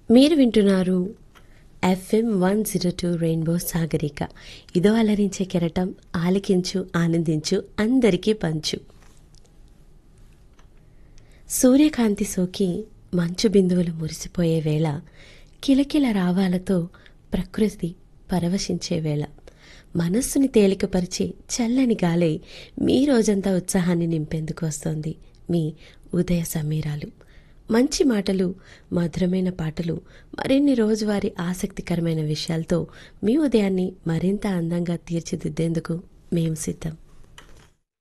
మీరు వింటున్నారు FM one zero two rainbow Sagarika ఇదో అలరించే కెరటం ఆలికించు ఆనందించు అందరికీ పంచు సూర్యకాంతి సోకి మంచు బిందువులు మురిసిపోయే వేళ కిలకిల రావాలతో ప్రకృతి పరవశించే వేళ మనస్సుని తేలికపరిచి చల్లని గాలై మీ రోజంతా ఉత్సాహాన్ని నింపేందుకు వస్తోంది మీ ఉదయ సమీరాలు మంచి మాటలు మధురమైన పాటలు మరిన్ని రోజువారీ ఆసక్తికరమైన విషయాలతో మీ ఉదయాన్ని మరింత అందంగా తీర్చిదిద్దేందుకు మేము సిద్ధం